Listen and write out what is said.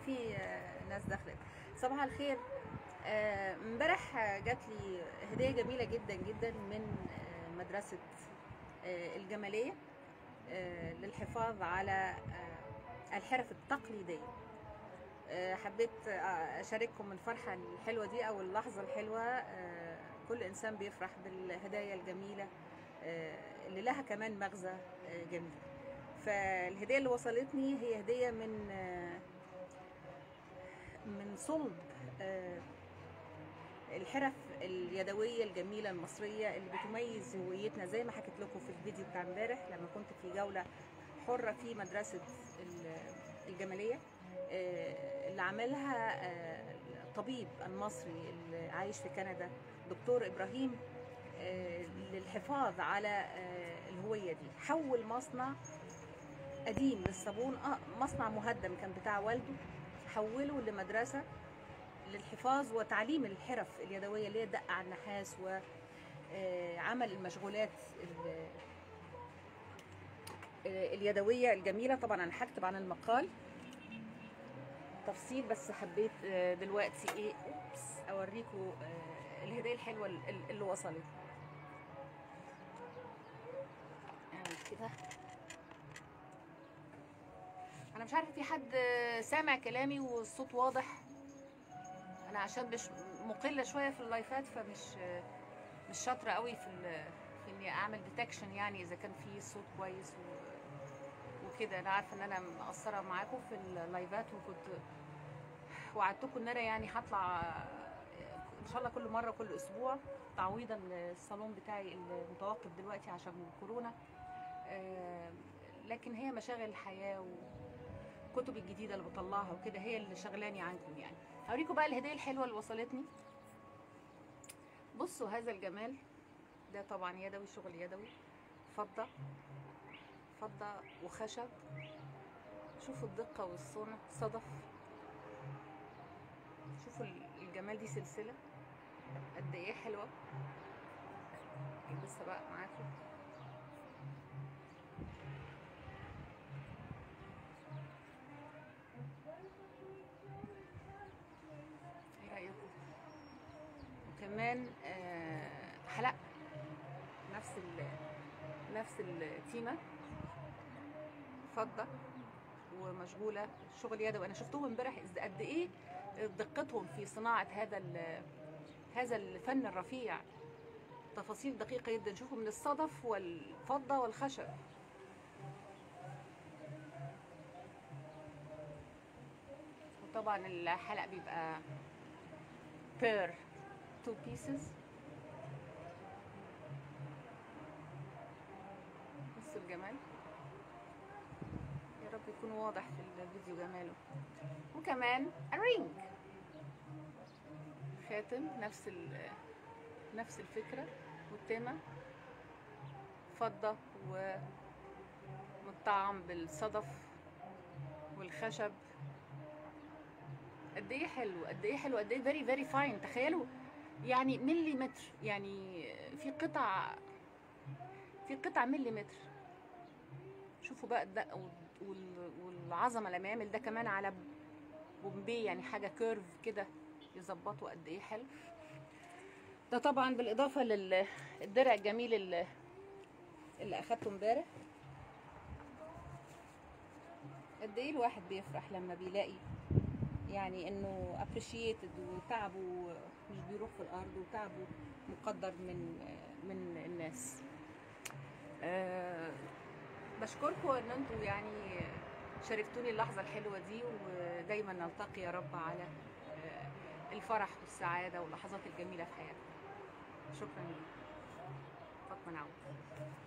في آه، ناس دخلت صباح الخير آه، امبارح آه، جات لي هديه جميله جدا جدا من آه، مدرسه آه، الجماليه آه، للحفاظ على آه، الحرف التقليديه آه، حبيت آه، اشارككم الفرحه الحلوه دي او اللحظه الحلوه آه، كل انسان بيفرح بالهدايا الجميله آه، اللي لها كمان مغزى آه، جميل فالهديه اللي وصلتني هي هديه من آه، من صلب آه، الحرف اليدويه الجميله المصريه اللي بتميز هويتنا زي ما حكيت لكم في الفيديو بتاع امبارح لما كنت في جوله حره في مدرسه ال- الجماليه آه، اللي عملها آه، الطبيب المصري اللي عايش في كندا دكتور ابراهيم آه، للحفاظ على آه، الهويه دي حول مصنع قديم للصابون آه، مصنع مهدم كان بتاع والده حوله لمدرسه للحفاظ وتعليم الحرف اليدويه اللي هي دق على النحاس وعمل المشغولات ال- آه، اليدويه الجميله طبعا انا هكتب عن المقال تفصيل بس حبيت آه، دلوقتي ايه اوبس اوريكم آه، الهديه الحلوه ال- اللي وصلت اعمل كده انا مش عارفه في حد آه، سامع كلامي والصوت واضح انا عشان مش مقله شويه في اللايفات فمش آه، مش شاطره قوي في ال- في اني اعمل ديتكشن يعني اذا كان في صوت كويس و وكده انا عارفه ان انا مقصره معاكم في اللايفات وكنت وعدتكم ان انا يعني هطلع ان شاء الله كل مره كل اسبوع تعويضا للصالون بتاعي المتوقف دلوقتي عشان كورونا آه، لكن هي مشاغل الحياه والكتب الجديده اللي بطلعها وكده هي اللي شغلاني عنكم يعني هوريكم بقى الهديه الحلوه اللي وصلتني بصوا هذا الجمال ده طبعا يدوي شغل يدوي فضه فضة وخشب شوفوا الدقة والصنع صدف شوفوا الجمال دي سلسلة قد ايه حلوة لسه بقى معاكم ايه رأيكم وكمان آه، حلق نفس ال نفس التيمه فضه ومشغوله شغل يدوي انا شفتهم امبارح إز- قد ايه دقتهم في صناعه هذا ال- هذا الفن الرفيع تفاصيل دقيقه جدا شوفوا من الصدف والفضه والخشب وطبعا الحلق بيبقى بير تو بيسز بصوا الجمال يا رب يكون واضح في الفيديو جماله وكمان رينج خاتم نفس ال نفس الفكرة والتامة فضة ومطعم بالصدف والخشب قد ايه حلو قد ايه حلو قد ايه فيري فيري فاين تخيلوا يعني مليمتر يعني في قطع في قطع مليمتر شوفوا بقى الدقه وال- وال- والعظمه لما يعمل ده كمان على بومبي يعني حاجه كيرف كده يظبطوا قد ايه حلو ده طبعا بالاضافه للدرع الجميل اللي اللي اخدته امبارح قد ايه الواحد بيفرح لما بيلاقي يعني انه appreciated وتعبه مش بيروح في الارض وتعبه مقدر من من الناس أه بشكركم ان انتوا يعني شاركتوني اللحظه الحلوه دي ودايما نلتقي يا رب على آه، الفرح والسعاده واللحظات الجميله في حياتنا شكرا ليك فاطمه نعود